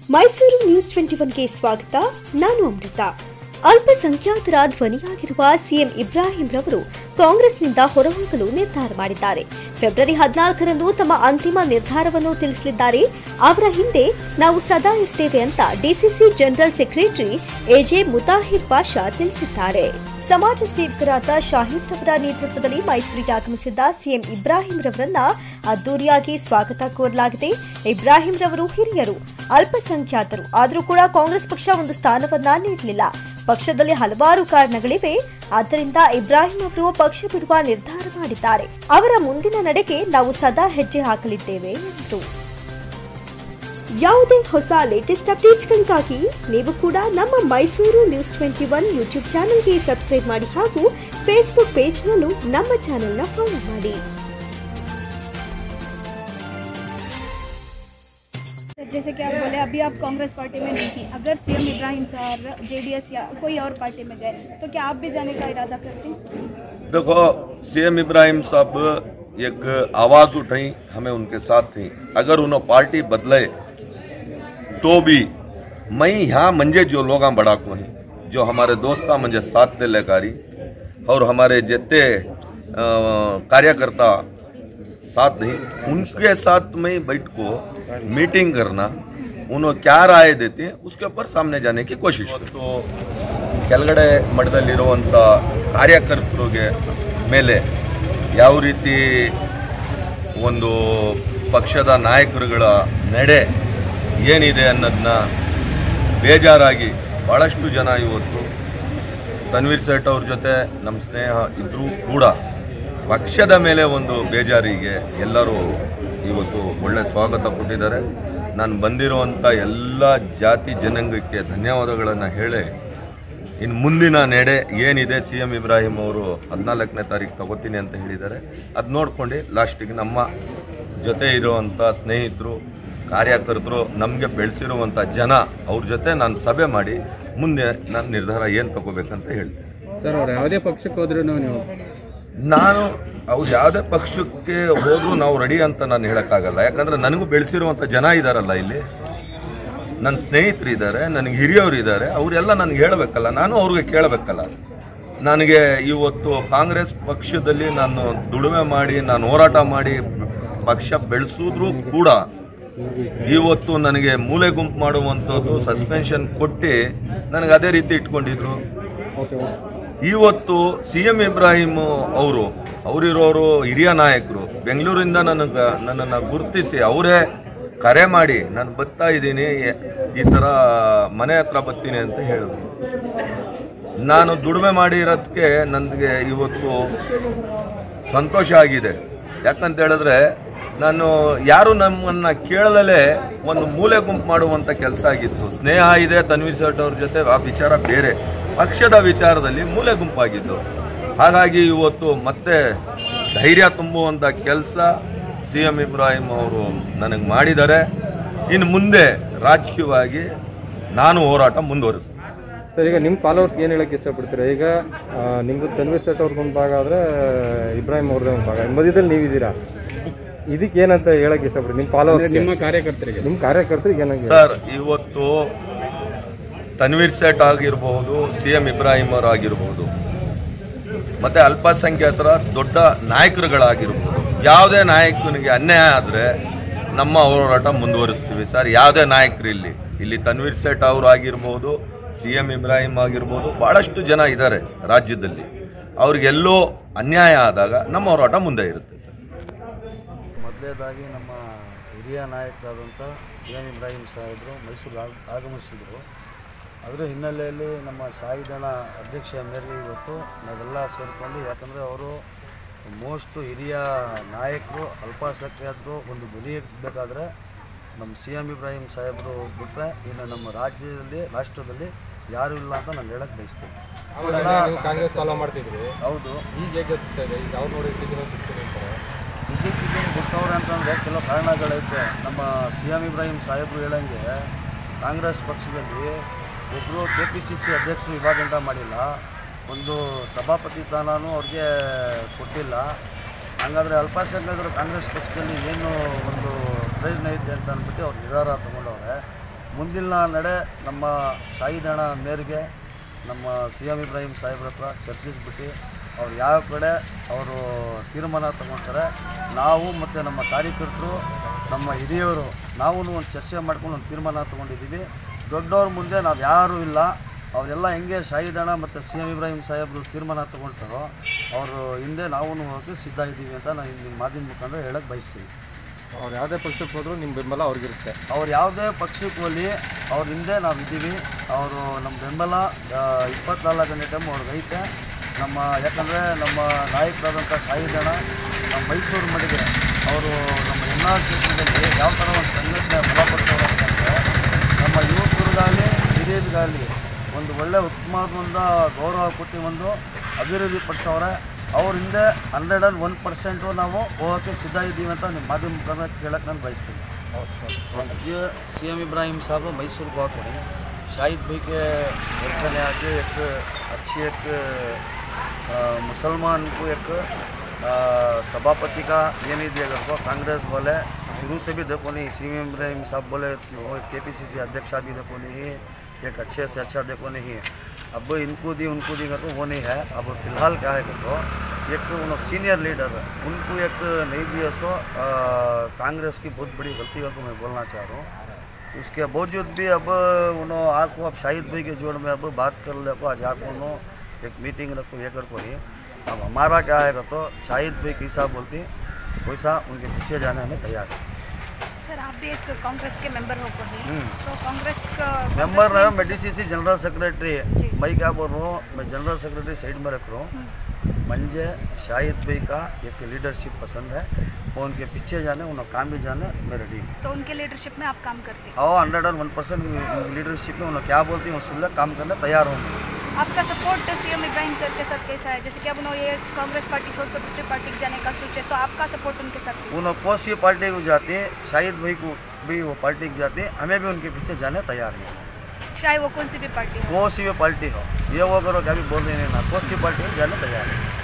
Mysuru news twenty ಒನ್ಗೆ ಸ್ವಾಗತ ನಾನು ಅಮೃತ ಅಲ್ಪಸಂಖ್ಯಾತರ ಧ್ವನಿಯಾಗಿರುವ ಸಿಎಂ ಇಬ್ರಾಹಿಂ ರವರು ಕಾಂಗ್ರೆಸ್ನಿಂದ ಹೊರಹೋಗಲು ನಿರ್ಧಾರ ಮಾಡಿದ್ದಾರೆ ಫೆಬ್ರವರಿ ಹದಿನಾಲ್ಕರಂದು ತಮ್ಮ ಅಂತಿಮ ನಿರ್ಧಾರವನ್ನು ತಿಳಿಸಲಿದ್ದಾರೆ ಅವರ ಹಿಂದೆ ನಾವು ಸದಾ ಇರ್ತೇವೆ ಅಂತ DCC general secretary A J Mutahir Pasha ತಿಳಿಸಿದ್ದಾರೆ ಸಮಾಜ ಸೇವಕರಾದ ಶಾಹಿದ್ ರವರ ನೇತೃತ್ವದಲ್ಲಿ ಮೈಸೂರಿಗೆ ಆಗಮಿಸಿದ್ದ ಸಿಎಂ ಇಬ್ರಾಹಿಂ ರವರನ್ನ ಅದ್ದೂರಿಯಾಗಿ ಸ್ವಾಗತ ಕೋರಲಾಗಿದೆ ಇಬ್ರಾಹಿಂ ರವರು ಹಿರಿಯರು ಅಲ್ಪಸಂಖ್ಯಾತರು ಆದರೂ ಕೂಡ ಕಾಂಗ್ರೆಸ್ ಪಕ್ಷ ಒಂದು ಸ್ಥಾನವನ್ನ ನೀಡಲಿಲ್ಲ ಪಕ್ಷದಲ್ಲಿ ಹಲವಾರು ಕಾರಣಗಳಿವೆ ಆದ್ದರಿಂದ ಇಬ್ರಾಹಿಂ ಅವರು ಪಕ್ಷ ಬಿಡುವ ನಿರ್ಧಾರ ಮಾಡಿದ್ದಾರೆ ಅವರ ಮುಂದಿನ ನಡೆಗೆ ನಾವು ಸದಾ ಹೆಜ್ಜೆ ಹಾಕಲಿದ್ದೇವೆ ಎಂದರು ಯಾವುದೇ ಹೊಸ ಲೇಟೆಸ್ಟ್ ಅಪ್ಡೇಟ್ಸ್ಗಳಿಗಾಗಿ ನೀವು ಕೂಡ ನಮ್ಮ Mysuru news twenty one YouTube ಚಾನೆಲ್ಗೆ ಸಬ್ಸ್ಕ್ರೈಬ್ ಮಾಡಿ ಹಾಗೂ ಫೇಸ್ಬುಕ್ ಪೇಜ್ನಲ್ಲೂ ನಮ್ಮ ಚಾನೆಲ್ನ ಫಾಲೋ ಮಾಡಿ जैसे कि आप बोले अभी आप कांग्रेस पार्टी में नहीं थी अगर सीएम इब्राहिम सर जेडीएस या कोई और पार्टी में गए तो क्या आप भी जाने का इरादा करते हैं देखो सीएम इब्राहिम साहब एक आवाज उठाई हमें उनके साथ थी अगर उन्होंने पार्टी बदले तो भी मैं यहाँ मंजे जो लोग बड़ा को हैं जो हमारे दोस्ता मुझे साथ दे लेकारी और हमारे जितने अ, कार्यकर्ता साथ नहीं उनके साथ में बैठ को मीटिंग करना उन्होंने क्या राय देते हैं उसके ऊपर सामने जाने की कोशिश तो ಕೆಳಗಡೆ ಮಟ್ಟದಲ್ಲಿರುವಂಥ ಕಾರ್ಯಕರ್ತರಿಗೆ ಮೇಲೆ ಯಾವ ರೀತಿ ಒಂದು ಪಕ್ಷದ ನಾಯಕರುಗಳ ನಡೆ ಏನಿದೆ ಅನ್ನೋದನ್ನ ಬೇಜಾರಾಗಿ ಭಾಳಷ್ಟು ಜನ ಇವತ್ತು ತನ್ವೀರ್ ಸೇಠ್ ಅವ್ರ ಜೊತೆ ನಮ್ಮ ಸ್ನೇಹ ಇದ್ರೂ ಕೂಡ ಪಕ್ಷದ ಮೇಲೆ ಒಂದು ಬೇಜಾರಿಗೆ ಎಲ್ಲರೂ ಇವತ್ತು ಒಳ್ಳೆ ಸ್ವಾಗತ ಕೊಟ್ಟಿದ್ದಾರೆ ನಾನು ಬಂದಿರುವಂಥ ಎಲ್ಲ ಜಾತಿ ಜನಾಂಗಕ್ಕೆ ಧನ್ಯವಾದಗಳನ್ನು ಹೇಳಿ ಇನ್ನು ಮುಂದಿನ ನಡೆ ಏನಿದೆ ಸಿ ಎಂ ಇಬ್ರಾಹಿಂ ಅವರು ಹದಿನಾಲ್ಕನೇ ತಾರೀಕು ತಗೋತೀನಿ ಅಂತ ಹೇಳಿದ್ದಾರೆ ಅದು ನೋಡ್ಕೊಂಡು ಲಾಸ್ಟಿಗೆ ನಮ್ಮ ಜೊತೆ ಇರುವಂಥ ಸ್ನೇಹಿತರು ಕಾರ್ಯಕರ್ತರು ನಮಗೆ ಬೆಳೆಸಿರುವಂಥ ಜನ ಅವ್ರ ಜೊತೆ ನಾನು ಸಭೆ ಮಾಡಿ ಮುಂದೆ ನಾನು ನಿರ್ಧಾರ ಏನು ತಗೋಬೇಕಂತ ಹೇಳ್ತೀನಿ ಸರ್ ಅವ್ರು ಯಾವುದೇ ಪಕ್ಷಕ್ಕೆ ಹೋದ್ರೂ ನೀವು ನಾನು ಅವ್ರು ಯಾವುದೇ ಪಕ್ಷಕ್ಕೆ ಹೋದ್ರು ನಾವು ರೆಡಿ ಅಂತ ನಾನು ಹೇಳಕ್ಕಾಗಲ್ಲ ಯಾಕಂದ್ರೆ ನನಗೂ ಬೆಳೆಸಿರುವಂಥ ಜನ ಇದಾರಲ್ಲ ಇಲ್ಲಿ ನನ್ನ ಸ್ನೇಹಿತರು ಇದ್ದಾರೆ ನನಗೆ ಹಿರಿಯವರು ಇದ್ದಾರೆ ಅವರೆಲ್ಲ ನನಗೆ ಹೇಳಬೇಕಲ್ಲ ನಾನು ಅವ್ರಿಗೆ ಕೇಳಬೇಕಲ್ಲ ನನಗೆ ಇವತ್ತು ಕಾಂಗ್ರೆಸ್ ಪಕ್ಷದಲ್ಲಿ ನಾನು ದುಡಿಮೆ ಮಾಡಿ ನಾನು ಹೋರಾಟ ಮಾಡಿ ಪಕ್ಷ ಬೆಳೆಸಿದ್ರು ಕೂಡ ಇವತ್ತು ನನಗೆ ಮೂಲೆ ಗುಂಪು ಮಾಡುವಂಥದ್ದು ಸಸ್ಪೆನ್ಷನ್ ಕೊಟ್ಟು ನನಗೆ ಅದೇ ರೀತಿ ಇಟ್ಕೊಂಡಿದ್ರು ಓಕೆ ಓಕೆ ಇವತ್ತು ಸಿ ಎಂ ಇಬ್ರಾಹಿಂ ಅವರು ಅವರಿರೋರು ಹಿರಿಯ ನಾಯಕರು ಬೆಂಗಳೂರಿಂದ ನನಗೆ ನನ್ನನ್ನು ಗುರುತಿಸಿ ಅವರೇ ಕರೆ ಮಾಡಿ ನಾನು ಬರ್ತಾ ಇದ್ದೀನಿ ಈ ಥರ ಮನೆ ಹತ್ರ ಬರ್ತೀನಿ ಅಂತ ಹೇಳಿದ್ರು ನಾನು ದುಡಿಮೆ ಮಾಡಿರೋದಕ್ಕೆ ನನಗೆ ಇವತ್ತು ಸಂತೋಷ ಆಗಿದೆ ಯಾಕಂತ ಹೇಳಿದ್ರೆ ನಾನು ಯಾರು ನಮ್ಮನ್ನ ಕೇಳಲೇ ಒಂದು ಮೂಲೆ ಗುಂಪು ಮಾಡುವಂತ ಕೆಲಸ ಆಗಿತ್ತು ಸ್ನೇಹ ಇದೆ ತನ್ವೀರ್ ಸೇಠ್ ಅವ್ರ ಜೊತೆ ಆ ವಿಚಾರ ಬೇರೆ ಪಕ್ಷದ ವಿಚಾರದಲ್ಲಿ ಮೂಲೆ ಗುಂಪಾಗಿದ್ದು ಹಾಗಾಗಿ ಇವತ್ತು ಮತ್ತೆ ಧೈರ್ಯ ತುಂಬುವಂತ ಕೆಲಸ ಸಿ ಎಂ ಇಬ್ರಾಹಿಂ ಅವರು ನನಗೆ ಮಾಡಿದ್ದಾರೆ ಇನ್ನು ಮುಂದೆ ರಾಜಕೀಯವಾಗಿ ನಾನು ಹೋರಾಟ ಮುಂದುವರಿಸ್ತೀನಿ ಸರ್ ಈಗ ನಿಮ್ಮ ಫಾಲೋವರ್ಸ್ಗೆ ಏನು ಹೇಳಕ್ಕೆ ಇಷ್ಟಪಡ್ತೀರಾ ಈಗ ಆ, ನಿಮ್ದು ತನ್ವೀರ್ ಸೇಠ್ ಅವ್ರದ್ದು ಒಂದು ಭಾಗ ಆದರೆ ಇಬ್ರಾಹಿಂ ಅವ್ರದ್ದು ಒಂದು ಭಾಗ ಮಧ್ಯದಲ್ಲಿ ನೀವಿದ್ದೀರಾ ಇದಕ್ಕೆ ಏನಂತ ಹೇಳಕ್ಕೆ ಇಷ್ಟಪಡ್ತೀರಿ ನಿಮ್ಮ ಫಾಲೋವರ್ಸ್ ನಿಮ್ಮ ಕಾರ್ಯಕರ್ತರಿಗೆ ನಿಮ್ಮ ಕಾರ್ಯಕರ್ತರಿಗೆ ಏನಂತ ಸರ್ ಇವತ್ತು ತನ್ವೀರ್ ಸೇಠ್ ಆಗಿರಬಹುದು ಸಿ ಎಂ ಇಬ್ರಾಹಿಂ ಅವರು ಆಗಿರಬಹುದು ಮತ್ತೆ ಅಲ್ಪಸಂಖ್ಯಾತರ ದೊಡ್ಡ ನಾಯಕರುಗಳಾಗಿರ್ಬೋದು ಯಾವುದೇ ನಾಯಕನಿಗೆ ಅನ್ಯಾಯ ಆದರೆ ನಮ್ಮ ಹೋರಾಟ ಮುಂದುವರಿಸ್ತೀವಿ ಸರ್ ಯಾವುದೇ ನಾಯಕರು ಇಲ್ಲಿ ಇಲ್ಲಿ ತನ್ವೀರ್ ಸೇಠ್ ಅವರು ಆಗಿರ್ಬೋದು ಸಿ ಎಂ ಇಬ್ರಾಹಿಂ ಆಗಿರ್ಬೋದು ಭಾಳಷ್ಟು ಜನ ಇದ್ದಾರೆ ರಾಜ್ಯದಲ್ಲಿ ಅವ್ರಿಗೆಲ್ಲೋ ಅನ್ಯಾಯ ಆದಾಗ ನಮ್ಮ ಹೋರಾಟ ಮುಂದೆ ಇರುತ್ತೆ ಸರ್ ಮೊದಲನೇದಾಗಿ ನಮ್ಮ ಹಿರಿಯ ನಾಯಕರಾದಂಥ ಸಿ ಎಂ ಇಬ್ರಾಹಿಂ ಸಾಹೇಬರು ಮೈಸೂರಿಗೆ ಆಗ ಆಗಮಿಸಿದರು ಅದರ ಹಿನ್ನೆಲೆಯಲ್ಲಿ ನಮ್ಮ ಸಾಯಿದಣ ಅಧ್ಯಕ್ಷೆಯ ಮೇರೆಗೆ ಇವತ್ತು ನಾವೆಲ್ಲ ಸೇರಿಕೊಂಡು ಯಾಕಂದರೆ ಅವರು ಮೋಸ್ಟ್ ಹಿರಿಯ ನಾಯಕರು ಅಲ್ಪಸಂಖ್ಯಾತರು ಒಂದು ಧ್ವನಿ ಬೇಕಾದರೆ ನಮ್ಮ ಸಿ ಎಂ ಇಬ್ರಾಹಿಂ ಸಾಹೇಬರು ಬಿಟ್ಟರೆ ಇನ್ನು ನಮ್ಮ ರಾಜ್ಯದಲ್ಲಿ ರಾಷ್ಟ್ರದಲ್ಲಿ ಯಾರೂ ಇಲ್ಲ ಅಂತ ನಾನು ಹೇಳಕ್ಕೆ ಬಯಸ್ತೀನಿ ನೀವು ಕಾಂಗ್ರೆಸ್ ಫಾಲೋ ಮಾಡ್ತಿದ್ರಿ ಹೌದು ಈಗ ಹೇಗೆ ಗೊತ್ತಿದೆ ಈಗ ಅವ್ರು ನೋಡಿ ಅಂತಾರೆ ಬಿಜೆಪಿಗೆ ಬಿಟ್ಟವ್ರೆ ಅಂತಂದರೆ ಕೆಲವು ಕಾರಣಗಳೈತೆ ನಮ್ಮ ಸಿ ಎಂ ಇಬ್ರಾಹಿಂ ಸಾಹೇಬರು ಹೇಳಂಗೆ ಕಾಂಗ್ರೆಸ್ ಪಕ್ಷದಲ್ಲಿ ಒಬ್ಬರು ಕೆ ಪಿ ಸಿ ಸಿ ಅಧ್ಯಕ್ಷರು ಇವಾಗ ಗಂಟ ಮಾಡಿಲ್ಲ ಒಂದು ಸಭಾಪತಿ ಸ್ಥಾನನೂ ಅವ್ರಿಗೆ ಕೊಟ್ಟಿಲ್ಲ ಹಂಗಾದ್ರೆ ಅಲ್ಪಸಂಖ್ಯಾತರು ಕಾಂಗ್ರೆಸ್ ಪಕ್ಷದಲ್ಲಿ ಏನು ಒಂದು ಪ್ರಯೋಜನ ಐತೆ ಅಂತ ಅಂದ್ಬಿಟ್ಟು ಅವ್ರು ನಿರ್ಧಾರ ತಗೊಂಡವ್ರೆ ಮುಂದಿನ ನಡೆ ನಮ್ಮ ಶಾಹಿದಣ ಮೇರೆಗೆ ನಮ್ಮ ಸಿ ಎಂ ಇಬ್ರಾಹಿಂ ಸಾಹೇಬ್ರ ಹತ್ರ ಚರ್ಚಿಸ್ಬಿಟ್ಟು ಅವ್ರು ಯಾವ ಕಡೆ ಅವರು ತೀರ್ಮಾನ ತಗೊಳ್ತಾರೆ ನಾವು ಮತ್ತು ನಮ್ಮ ಕಾರ್ಯಕರ್ತರು ನಮ್ಮ ಹಿರಿಯವರು ನಾವು ಒಂದು ಚರ್ಚೆ ಮಾಡ್ಕೊಂಡು ಒಂದು ತೀರ್ಮಾನ ತೊಗೊಂಡಿದ್ದೀವಿ ದೊಡ್ಡವ್ರ ಮುಂದೆ ನಾವು ಯಾರೂ ಇಲ್ಲ ಅವರೆಲ್ಲ ಹೆಂಗೆ ಶಾಹಿದಣ ಮತ್ತು ಸಿ ಎಂ ಇಬ್ರಾಹಿಂ ಸಾಹೇಬ್ರು ತೀರ್ಮಾನ ತೊಗೊಳ್ತಾರೋ ಅವರು ಹಿಂದೆ ನಾವು ಹೋಗಿ ಸಿದ್ಧ ಇದ್ದೀವಿ ಅಂತ ನಾನು ನಿಮ್ಮ ಮಾಧ್ಯಮ ಮುಖಾಂತರ ಹೇಳಕ್ಕೆ ಬಯಸ್ತೀನಿ ಅವ್ರು ಯಾವುದೇ ಪಕ್ಷಕ್ಕೆ ಹೋದ್ರು ನಿಮ್ಮ ಬೆಂಬಲ ಅವ್ರಿಗಿರುತ್ತೆ ಅವ್ರು ಯಾವುದೇ ಪಕ್ಷಕ್ಕೆ ಹೋಗಲಿ ಅವ್ರ ಹಿಂದೆ ನಾವು ಇದ್ದೀವಿ ಅವರು ನಮ್ಮ ಬೆಂಬಲ ಆ, ಇಪ್ಪತ್ನಾಲ್ಕು ಗಂಟೆ ಟೈಮ್ ಅವ್ರಿಗೆ ಐತೆ ನಮ್ಮ ಯಾಕಂದರೆ ನಮ್ಮ ನಾಯಕರಾದಂಥ ಶಾಹಿದಣ ನಮ್ಮ ಮೈಸೂರು ಮಡಿಗೆ ಅವರು ನಮ್ಮ ಎನ್ ಆರ್ ಕ್ಷೇತ್ರದಲ್ಲಿ ಯಾವ ಥರ ಒಂದು ಸಂಘಟನೆ ಬಲಪಡಿಸೋರು ಅಂತಂದರೆ ನಮ್ಮ ಯುವಕರಿಗಾಗಲಿ ಹಿರಿಯರಿಗಾಗಲಿ ಒಂದು ಒಳ್ಳೆ ಉತ್ತಮವಾದ ಗೌರವ ಕೊಟ್ಟು ಒಂದು ಅಭಿವೃದ್ಧಿ ಪಡಿಸೋರೆ ಅವ್ರ ಹಿಂದೆ ಹಂಡ್ರೆಡ್ ಆ್ಯಂಡ್ ಒನ್ ಪರ್ಸೆಂಟು ನಾವು ಹೋಗೋಕ್ಕೆ ಸಿದ್ಧ ಇದ್ದೀವಿ ಅಂತ ನಿಮ್ಮ ಮಾಧ್ಯಮ ಮುಖಾಂತರ ಕೇಳಕ್ಕೆ ನಾನು ಬಯಸ್ತೀನಿ आज सी एम इब्राहिम साहब मैसूर को आकर शाहिद भाई के वर्तन आके एक अच्छी एक आ, मुसलमान को एक आ, सभापति का ये नहीं दिया गया को कांग्रेस वाले शुरू से भी देखो नहीं सी एम इब्राहिम साहब बोले कि वो के पी सी सी अध्यक्ष भी देखो नहीं एक अच्छे से अच्छा देखो नहीं अब इनको दी उनको दी तो वो नहीं है अब फिलहाल क्या है तो एक उन्होंने सीनियर लीडर है उनको एक नहीं दिया सो आ, कांग्रेस की बहुत बड़ी गलती है को मैं बोलना चाह रहा हूँ उसके बावजूद भी अब उन्होंने आपको अब शाहिद भाई के जोड़ में अब बात कर ले को आज आपको उन्होंने एक मीटिंग रखो ये कर को नहीं अब हमारा क्या है तो शाहिद भाई कैसा बोलती वैसा उनके पीछे जाने हमें तैयार है सर आप भी एक कांग्रेस के मेंबर हो कभी हम्म। तो कांग्रेस का मेंबर ना मैं डीसीसी जनरल सेक्रेटरी जी। मैं क्या बोल रहा हूँ मैं जनरल सेक्रेटरी साइड में रख रहा हूँ मुझे शाहिद भाई का एक लीडरशिप पसंद है वो उनके पीछे जाने उन्हें काम भी जाने मैं रेडी हूँ तो उनके लीडरशिप में आप काम करते हैं हाँ hundred and one percent leadership में उन्हें क्या बोलती हैं सुन ले काम करने तैयार हूँ आपका सपोर्ट सीएम इब्राहिम सर के साथ कैसा है जैसे कि अब उन्होंने ये कांग्रेस पार्टी छोड़कर दूसरी पार्टी में जाने का सोचे तो आपका सपोर्ट उनके साथ कैसा है? उन्हें कौन सी पार्टी को जाते हैं शाहिद भाई को भी वो पार्टी को जाते हैं हमें भी उनके पीछे जाने तैयार हैं चाहे वो कौन सी भी पार्टी हो कौन सी भी पार्टी हो ये वो करो क्या भी बोल रहे हैं ना कौन सी पार्टी हो जाने तैयार है